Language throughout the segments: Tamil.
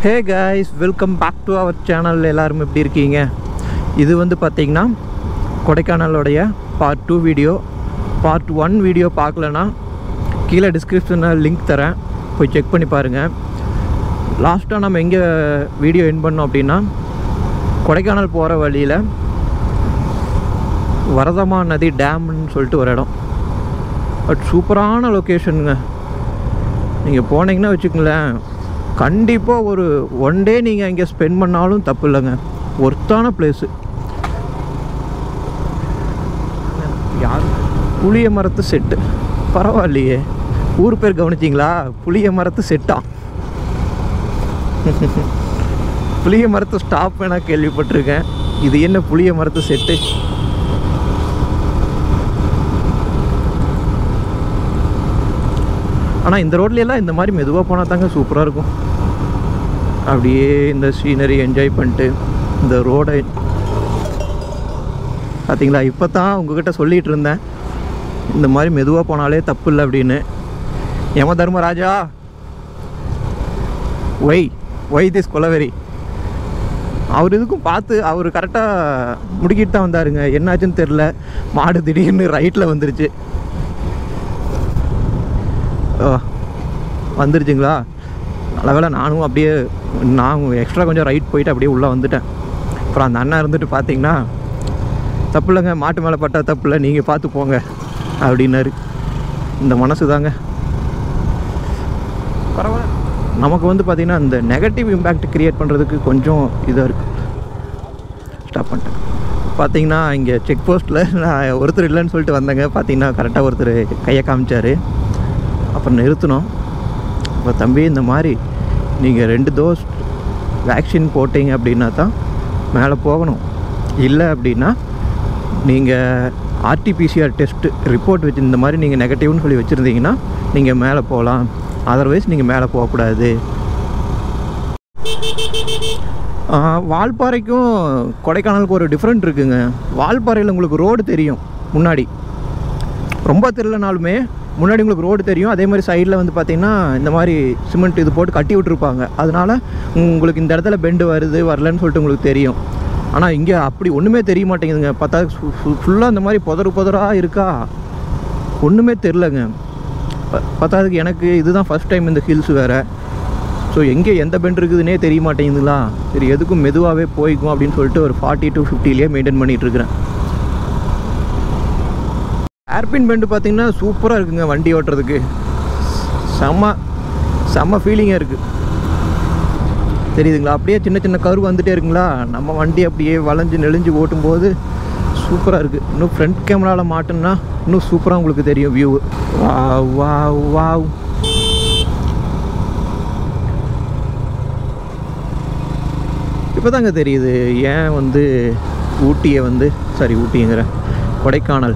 hey guys welcome back to our channel எல்லாரும் எப்படி இருக்கீங்க இது வந்து பார்த்தீங்கன்னா கொடைக்கானலோடைய part two video part one video பார்க்கலனா கீழே டிஸ்கிரிப்ஷனில் லிங்க் தரேன் போய் செக் பண்ணி பாருங்கள் லாஸ்ட்டாக நம்ம எங்கே வீடியோ என் பண்ணோம் அப்படின்னா கொடைக்கானல் போகிற வழியில் வரதமா நதி டேம்னு சொல்லிட்டு ஒரு இடம் பட் சூப்பரான லொக்கேஷனுங்க நீங்கள் போனீங்கன்னா வச்சுக்கங்களேன் கண்டிப்பாக ஒரு ஒன் டே நீங்கள் இங்கே ஸ்பெண்ட் பண்ணாலும் தப்பு இல்லைங்க ஒர்த்தான பிளேஸு யார் புளிய மரத்து செட்டு பரவாயில்லையே ஊர் பேர் கவனிச்சிங்களா புளிய மரத்து செட்டா புளிய மரத்து ஸ்டாப் வேணா கேள்விப்பட்டிருக்கேன் இது என்ன புளிய மரத்து செட்டு ஆனால் இந்த ரோட்ல எல்லாம் இந்த மாதிரி மெதுவாக போனால் தாங்க சூப்பராக இருக்கும் அப்படியே இந்த சீனரி என்ஜாய் பண்ணிட்டு இந்த ரோடை பார்த்தீங்களா இப்போ தான் உங்ககிட்ட சொல்லிகிட்டு இருந்தேன் இந்த மாதிரி மெதுவாக போனாலே தப்பு இல்லை அப்படின்னு Yama Dharmaraja why why this Kolaveri அவர் இதுக்கும் பார்த்து அவர் கரெக்டாக முடிக்கிட்டு தான் வந்தாருங்க என்னாச்சுன்னு தெரில மாடு திடீர்னு ரைட்டில் வந்துருச்சு ஓ, வந்துருச்சுங்களா நல்ல வேளை நானும் அப்படியே நான் எக்ஸ்ட்ரா கொஞ்சம் ரைட் போயிட்டு அப்படியே உள்ளே வந்துட்டேன் அப்புறம் அந்த அண்ணன் இருந்துட்டு பார்த்தீங்கன்னா தப்பு இல்லைங்க மாட்டு மேலே பட்டா தப்பு இல்லை நீங்கள் பார்த்து போங்க அப்படின்னாரு இந்த மனசு தாங்க பரவாயில்ல நமக்கு வந்து பார்த்திங்கன்னா இந்த நெகட்டிவ் இம்பேக்ட் க்ரியேட் பண்ணுறதுக்கு கொஞ்சம் இதாக இருக்குது ஸ்டாப் பண்ணிட்டேன் பார்த்தீங்கன்னா இங்கே செக் போஸ்ட்டில் நான் ஒருத்தர் இல்லைன்னு சொல்லிட்டு வந்தேங்க பார்த்தீங்கன்னா கரெக்டாக ஒருத்தர் கையை காமிச்சார் அப்புறம் நிறுத்தினோம் இப்போ தம்பி இந்த மாதிரி நீங்கள் ரெண்டு டோஸ் வேக்சின் போட்டீங்க அப்படின்னா தான் மேலே போகணும் இல்லை அப்படின்னா நீங்கள் ஆர்டிபிசிஆர் டெஸ்ட்டு ரிப்போர்ட் வச்சு இந்த மாதிரி நீங்கள் நெகட்டிவ்னு சொல்லி வச்சுருந்தீங்கன்னா நீங்கள் மேலே போகலாம் அதர்வைஸ் நீங்கள் மேலே போகக்கூடாது ஆ, வால்பாறைக்கும் கொடைக்கானலுக்கு ஒரு டிஃப்ரெண்ட் இருக்குங்க வால்பாறையில் உங்களுக்கு ரோடு தெரியும் முன்னாடி ரொம்ப தெரியலனாலுமே முன்னாடி உங்களுக்கு ரோடு தெரியும் அதே மாதிரி சைடில் வந்து பார்த்தீங்கன்னா இந்த மாதிரி சிமெண்ட் இது போட்டு கட்டி விட்டுருப்பாங்க அதனால உங்களுக்கு இந்த இடத்துல பெண்டு வருது வரலன்னு சொல்லிட்டு உங்களுக்கு தெரியும் ஆனால் இங்கே அப்படி ஒன்றுமே தெரிய மாட்டேங்குதுங்க பார்த்தா ஃபுல்லாக இந்த மாதிரி புதறு புதராக இருக்கா ஒன்றுமே தெரிலங்க ப- பத்தாததுக்கு எனக்கு இதுதான் ஃபஸ்ட் டைம் இந்த ஹில்ஸ் வேறு ஸோ எங்கே எந்த பெண்ட் இருக்குதுன்னே தெரிய மாட்டேங்குதுங்களா சரி எதுக்கும் மெதுவாகவே போய்க்கும் அப்படின்னு சொல்லிட்டு ஒரு ஃபார்ட்டி டு ஃபிஃப்டிலேயே மெயின்டைன் பண்ணிகிட்டு இருக்கிறேன் ஏர்பின் பெண்டு பார்த்தீங்கன்னா சூப்பராக இருக்குங்க வண்டி ஓட்டுறதுக்கு செம்ம செம்ம ஃபீலிங்காக இருக்குது தெரியுதுங்களா அப்படியே சின்ன சின்ன கரு வந்துட்டே இருக்குங்களா நம்ம வண்டி அப்படியே வளைஞ்சு நெளிஞ்சு ஓட்டும்போது சூப்பராக இருக்குது இன்னும் ஃப்ரண்ட் கேமராவில் மாட்டோம்னா இன்னும் சூப்பராக உங்களுக்கு தெரியும் வியூ வா வா வாவ் இப்போ தாங்க தெரியுது ஏன் வந்து ஊட்டியை வந்து சாரி ஊட்டிங்கிற கொடைக்கானல்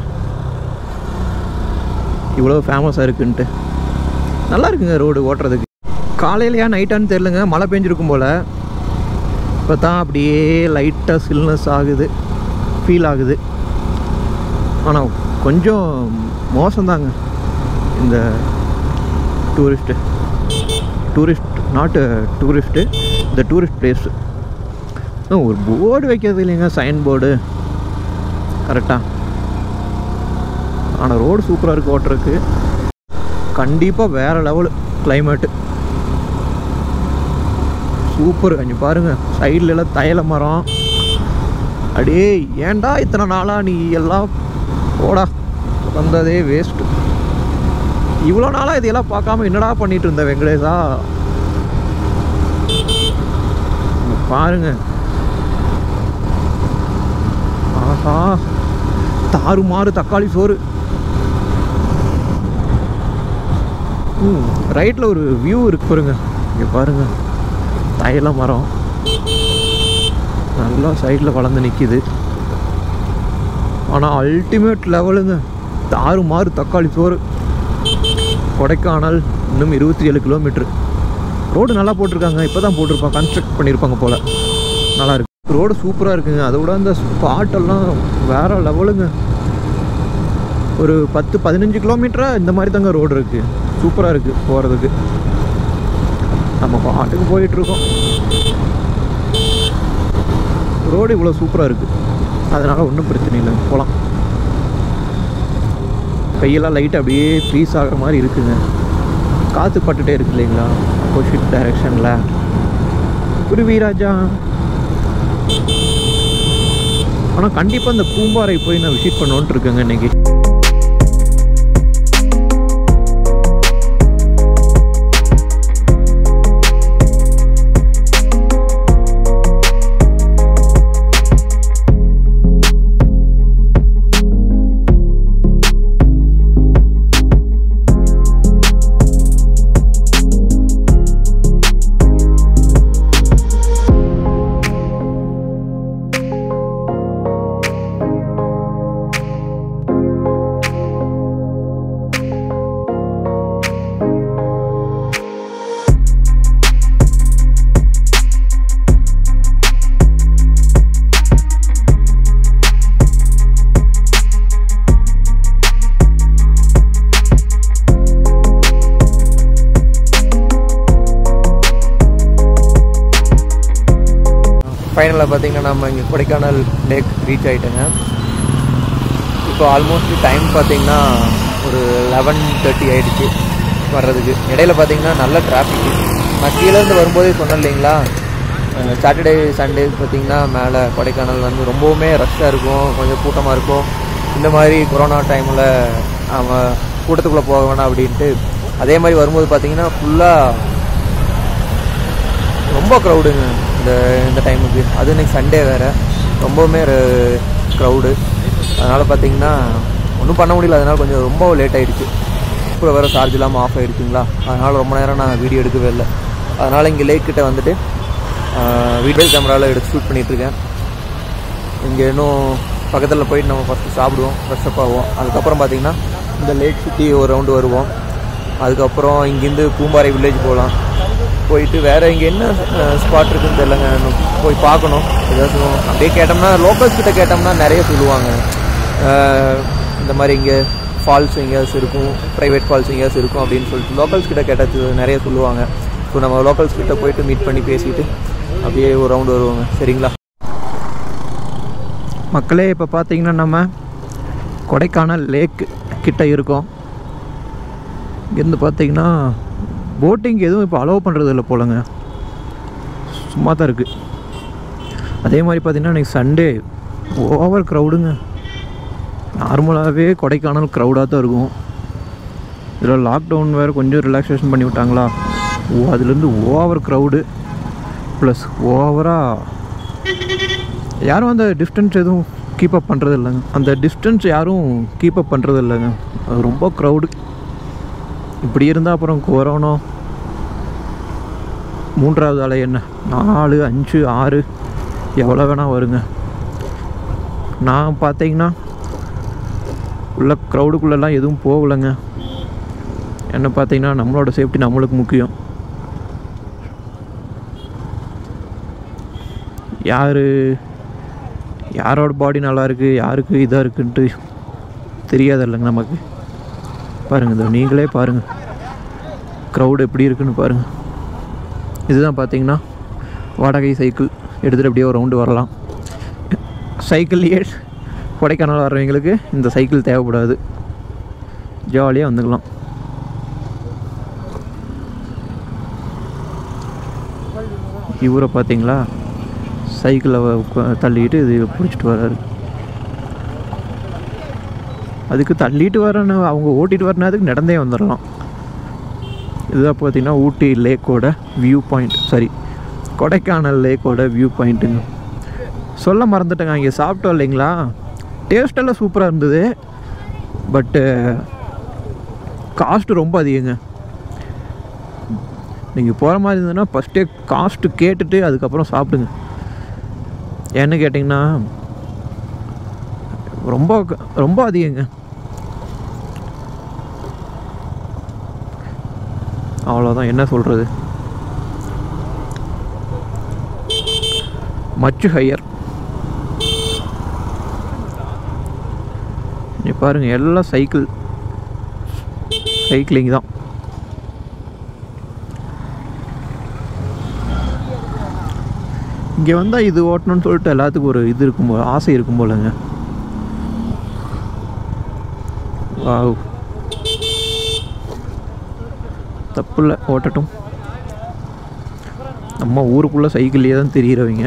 இவ்வளோ ஃபேமஸாக இருக்குன்ட்டு நல்லா இருக்குங்க ரோடு ஓட்டுறதுக்கு காலையிலையா நைட்டான்னு தெரிலங்க மழை பெஞ்சிருக்கும் போல் இப்போ தான் அப்படியே லைட்டாக சில்னஸ் ஆகுது ஃபீல் ஆகுது ஆனால் கொஞ்சம் மோசம்தாங்க இந்த டூரிஸ்ட்டு டூரிஸ்ட் நாட்டு டூரிஸ்ட்டு இந்த டூரிஸ்ட் பிளேஸு ஒரு போர்டு வைக்கிறது இல்லைங்க சைன் போர்டு கரெக்டாக ஆனால் ரோடு சூப்பராக இருக்குது ஓட்டுறதுக்கு கண்டிப்பாக வேறு லெவலு கிளைமேட்டு சூப்பர் அங்கே பாருங்கள் சைடுல எல்லாம் தைல மரம் அடே ஏன்டா இத்தனை நாளாக நீ எல்லாம் போடா வந்ததே வேஸ்ட்டு இவ்வளோ நாளாக இதையெல்லாம் பார்க்காம என்னடா பண்ணிட்டு இருந்த வெங்கடேஷா இங்க பாருங்க ஆஹா தாறுமாறு தக்காளி சோறு ம் ரைட்டில் ஒரு வியூ இருக்கு பாருங்க இங்கே பாருங்க தைல மரம் நல்லா சைடில் வளர்ந்து நிற்கிது ஆனால் அல்டிமேட் லெவலுங்க தாறுமாறு தக்காளி சோறு கொடைக்கானல் இன்னும் இருபத்தி ஏழு கிலோமீட்ரு ரோடு நல்லா போட்டிருக்காங்க இப்போ தான் போட்டிருப்பாங்க கன்ஸ்ட்ரக்ட் பண்ணியிருப்பாங்க போல் நல்லா இருக்கு ரோடு சூப்பராக இருக்குங்க அதை விட அந்த ஸ்பாட்டெல்லாம் வேற லெவலுங்க ஒரு பத்து பதினஞ்சு கிலோமீட்டராக இந்த மாதிரி தாங்க ரோடு இருக்குது சூப்பராக இருக்குது போகிறதுக்கு நம்ம பாட்டுக்கு போயிட்டுருக்கோம் ரோடு இவ்வளோ சூப்பராக இருக்குது அதனால் ஒன்றும் பிரச்சனை இல்லை போகலாம் கையெல்லாம் லைட்டாக அப்படியே ஃப்ரீஸ் ஆகிற மாதிரி இருக்குங்க காற்று பட்டுட்டே இருக்கு இல்லைங்களா ஆப்போசிட் டைரெக்ஷனில் குருவிராஜா ஆனால் கண்டிப்பாக இந்த பூம்பாறை போய் நான் விசிட் பண்ணோன்ட்டு இருக்கேங்க இன்னைக்கு ஃபைனலாக பார்த்தீங்கன்னா நம்ம இங்கே கொடைக்கானல் லேக் ரீச் ஆகிட்டோங்க இப்போ ஆல்மோஸ்ட் டைம் பார்த்தீங்கன்னா ஒரு லெவன் தேர்ட்டி ஆகிடுச்சு வர்றதுக்கு இடையில பார்த்தீங்கன்னா நல்ல டிராஃபிக் நான் கீழேருந்து வரும்போதே சொன்னேன் இல்லைங்களா சாட்டர்டே சண்டே பார்த்தீங்கன்னா மேலே கொடைக்கானல் வந்து ரொம்பவுமே ரஷ்ஷாக இருக்கும் கொஞ்சம் கூட்டமாக இருக்கும் இந்த மாதிரி கொரோனா டைமில் அவன் கூட்டத்துக்குள்ளே போக வேணாம் அப்படின்ட்டு அதே மாதிரி வரும்போது பார்த்தீங்கன்னா ஃபுல்லாக ரொம்ப க்ரௌடுங்க இந்த இந்த டைமுக்கு அது இன்னைக்கு சண்டே வேறு ரொம்பவுமே க்ரௌடு அதனால் பார்த்தீங்கன்னா ஒன்றும் பண்ண முடியல அதனால் கொஞ்சம் ரொம்ப லேட் ஆகிடுச்சு அப்புறம் வேறு சார்ஜ் இல்லாமல் ஆஃப் ஆகிடுச்சுங்களா அதனால் ரொம்ப நேரம் நான் வீடியோ எடுக்கவே இல்லை அதனால் இங்கே லேக் கிட்ட வந்துட்டு வீடியோ கேமராவில் எடுத்து ஷூட் பண்ணிகிட்ருக்கேன் இங்கே இன்னும் பக்கத்தில் போயிட்டு நம்ம ஃபஸ்ட்டு சாப்பிடுவோம் ஃப்ரெஷ்அப் ஆகும் அதுக்கப்புறம் பார்த்தீங்கன்னா இந்த லேக் சுற்றி ஒரு ரவுண்டு வருவோம் அதுக்கப்புறம் இங்கேருந்து பூம்பாறை வில்லேஜ் போகலாம் போயிட்டு வேறு இங்கே என்ன ஸ்பாட் இருக்குன்னு தெரியலங்க இன்னும் போய் பார்க்கணும் ஏதாச்சும் அப்படியே கேட்டோம்னா லோக்கல்ஸ் கிட்ட கேட்டோம்னா நிறைய சொல்லுவாங்க அஹ் இந்த மாதிரி இங்கே ஃபால்ஸ் எங்கேயாச்சும் இருக்கும் ப்ரைவேட் ஃபால்ஸ் எங்கேயாச்சும் இருக்கும் அப்படின்னு சொல்லிட்டு லோக்கல்ஸ் கிட்ட கேட்டது நிறைய சொல்லுவாங்க ஸோ நம்ம லோக்கல்ஸ் கிட்ட போயிட்டு மீட் பண்ணி பேசிட்டு அப்படியே ஒரு ரவுண்டு வருவாங்க சரிங்களா மக்களே இப்போ பார்த்தீங்கன்னா நம்ம கொடைக்கானல் லேக் கிட்ட இருக்கோம் இங்கேருந்து பார்த்தீங்கன்னா போட்டிங் எதுவும் இப்போ அலோவ் பண்ணுறது இல்லை போலங்க சும்மா தான் இருக்குது அதே மாதிரி பார்த்தீங்கன்னா இன்றைக்கி சண்டே ஓவர் க்ரௌடுங்க நார்மலாகவே கொடைக்கானல் க்ரௌடாக தான் இருக்கும் இதில் லாக்டவுன் வேறு கொஞ்சம் ரிலாக்ஸேஷன் பண்ணி விட்டாங்களா ஓ அதுலேருந்து ஓவர் க்ரௌடு ப்ளஸ் ஓவராக யாரும் அந்த டிஸ்டன்ஸ் எதுவும் கீப் அப் பண்ணுறது இல்லைங்க அந்த டிஸ்டன்ஸ் யாரும் கீப் அப் பண்ணுறது இல்லைங்க அது ரொம்ப க்ரௌடு இப்படி இருந்தால் அப்புறம் கொரோனா மூன்றாவது அலை என்ன நாலு அஞ்சு ஆறு எவ்வளோ வேணால் வருங்க நான் பார்த்தீங்கன்னா உள்ள க்ரௌடுக்குள்ளெல்லாம் எதுவும் போகலைங்க என்ன பார்த்தீங்கன்னா நம்மளோட சேஃப்டி நம்மளுக்கு முக்கியம் யார் யாரோட பாடி நல்லா இருக்குது யாருக்கு இதாக இருக்குன்ட்டு தெரியாது இல்லைங்க நமக்கு பாருங்கள் இதோ நீங்களே பாருங்கள் க்ரௌடு எப்படி இருக்குன்னு பாருங்கள் இதுதான் பார்த்தீங்கன்னா வாடகை சைக்கிள் எடுத்துகிட்டு அப்படியே ஒரு ரவுண்டு வரலாம் சைக்கிள்லேயே கொடைக்கானல் வர்றவங்களுக்கு இந்த சைக்கிள் தேவைப்படாது ஜாலியாக வந்துக்கலாம் இவரை பார்த்தீங்களா சைக்கிளை தள்ளிட்டு இது பிடிச்சிட்டு வர்றாரு அதுக்கு தள்ளிட்டு வரேன்னு அவங்க ஓட்டிட்டு வரனதுக்கு நடந்தே வந்துடலாம் இதுதான் பார்த்தீங்கன்னா ஊட்டி லேக்கோட வியூ பாயிண்ட் சரி கொடைக்கானல் லேக்கோட வியூ பாயிண்ட்டுங்க சொல்ல மறந்துட்டேங்க இங்கே சாப்பிட்டோம் இல்லைங்களா டேஸ்டெல்லாம் சூப்பராக இருந்தது பட்டு காஸ்ட்டு ரொம்ப அதிகங்க நீங்கள் போகிற மாதிரி இருந்ததுன்னா ஃபஸ்ட்டே காஸ்ட்டு கேட்டுட்டு அதுக்கப்புறம் சாப்பிடுங்க ஏன்னு கேட்டிங்கன்னா ரொம்ப ரொம்ப அதிகங்க அவ்வளோதான் என்ன சொல்கிறது மச்சு ஹையர் நீ பாருங்க எல்லாம் சைக்கிள் சைக்கிளிங் தான் இங்கே வந்தால் இது ஓட்டணும்னு சொல்லிட்டு எல்லாத்துக்கும் ஒரு இது இருக்கும் போல ஆசை இருக்கும் போலங்க வாவ் தப்பு இல்லை ஓட்டட்டும் நம்ம ஊருக்குள்ளே சைக்கிள்லேயே தான் தெரிகிறவங்க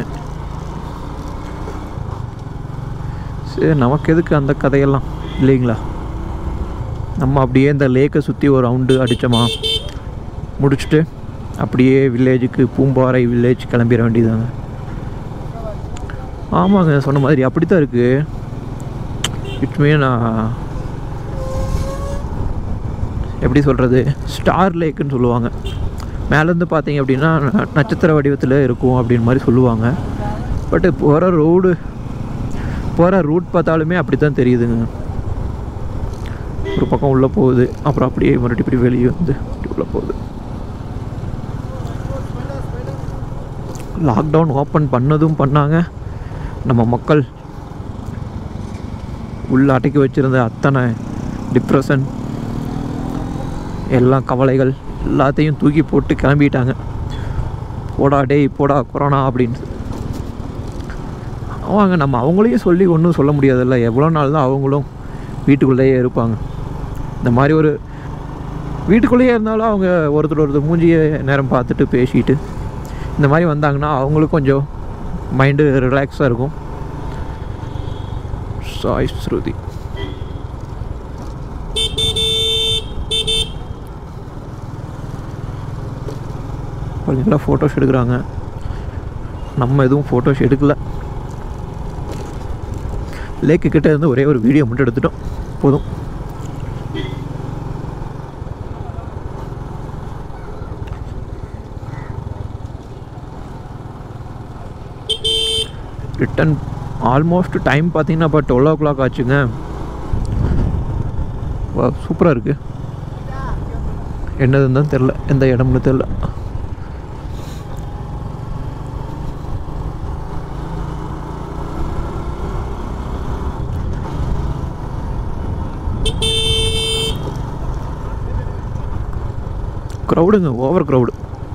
சரி நமக்கு எதுக்கு அந்த கதையெல்லாம் இல்லைங்களா நம்ம அப்படியே இந்த லேக்கை சுற்றி ஒரு ரவுண்டு அடித்தோமா முடிச்சுட்டு அப்படியே வில்லேஜுக்கு பூம்பாறை வில்லேஜ் கிளம்பிட வேண்டியதாங்க ஆமாங்க சொன்ன மாதிரி அப்படி தான் இருக்குது இட்மே நான் எப்படி சொல்கிறது ஸ்டார் லேக்குன்னு சொல்லுவாங்க மேலேருந்து பார்த்தீங்க அப்படின்னா ந- நட்சத்திர வடிவத்தில் இருக்கும் அப்படின்னு மாதிரி சொல்லுவாங்க பட்டு போகிற ரோடு போகிற ரூட் பார்த்தாலுமே அப்படி தான் தெரியுதுங்க ஒரு பக்கம் உள்ளே போகுது அப்புறம் அப்படியே மறுபடியும் இப்படி வெளியே வந்து இப்படி உள்ளே போகுது லாக்டவுன் ஓப்பன் பண்ணதும் பண்ணாங்க நம்ம மக்கள் உள்ள அடக்கி வச்சிருந்த அத்தனை டிப்ரெஷன் எல்லாம் கவலைகள் எல்லாத்தையும் தூக்கி போட்டு கிளம்பிட்டாங்க போடா டேய் போடா கொரோனா அப்படின்னு அவங்க நம்ம அவங்களையும் சொல்லி ஒன்றும் சொல்ல முடியாதுல்ல எவ்வளோ நாள் தான் அவங்களும் வீட்டுக்குள்ளேயே இருப்பாங்க இந்த மாதிரி ஒரு வீட்டுக்குள்ளேயே இருந்தாலும் அவங்க ஒருத்தர் ஒருத்தர் மூஞ்சிய நேரம் பார்த்துட்டு பேசிட்டு இந்த மாதிரி வந்தாங்கன்னா அவங்களுக்கும் கொஞ்சம் மைண்டு ரிலாக்ஸாக இருக்கும் சாய் ஸ்ருதி எல்லாம் ஃபோட்டோஸ் எடுக்கிறாங்க நம்ம எதுவும் ஃபோட்டோஸ் எடுக்கல லேக்கு கிட்ட இருந்து ஒரே ஒரு வீடியோ மட்டும் எடுத்துட்டோம் போதும் ரிட்டன் ஆல்மோஸ்ட் டைம் பார்த்தீங்கன்னா இப்போ டுவெல் ஓ கிளாக் ஆச்சுங்க சூப்பராக இருக்குது என்னதுன்னு தான் தெரில எந்த இடம்னு தெரில க்ரௌடுங்க ஓவர் க்ரௌடு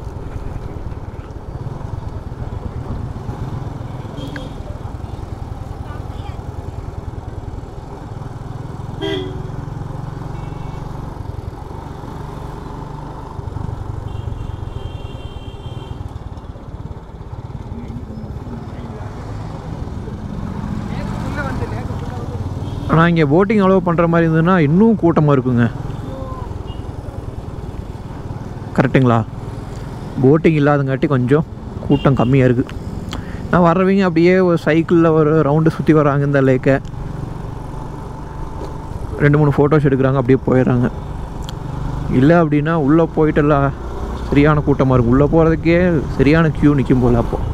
ஆனால் இங்கே போட்டிங் அலோவ் பண்ணுற மாதிரி இருந்ததுன்னா இன்னும் கூட்டமாக இருக்குங்க கரெக்டுங்களா போட்டிங் இல்லாதங்காட்டி கொஞ்சம் கூட்டம் கம்மியாக இருக்குது நான் வர்றவங்க அப்படியே ஒரு சைக்கிளில் ஒரு ரவுண்டு சுற்றி வராங்க இந்த லேக்கை ரெண்டு மூணு ஃபோட்டோஸ் எடுக்கிறாங்க அப்படியே போயிடுறாங்க இல்லை அப்படின்னா உள்ளே போயிட்டெல்லாம் சரியான கூட்டமாக இருக்கும் உள்ளே போகிறதுக்கே சரியான க்யூ நிற்கும் போல் அப்போது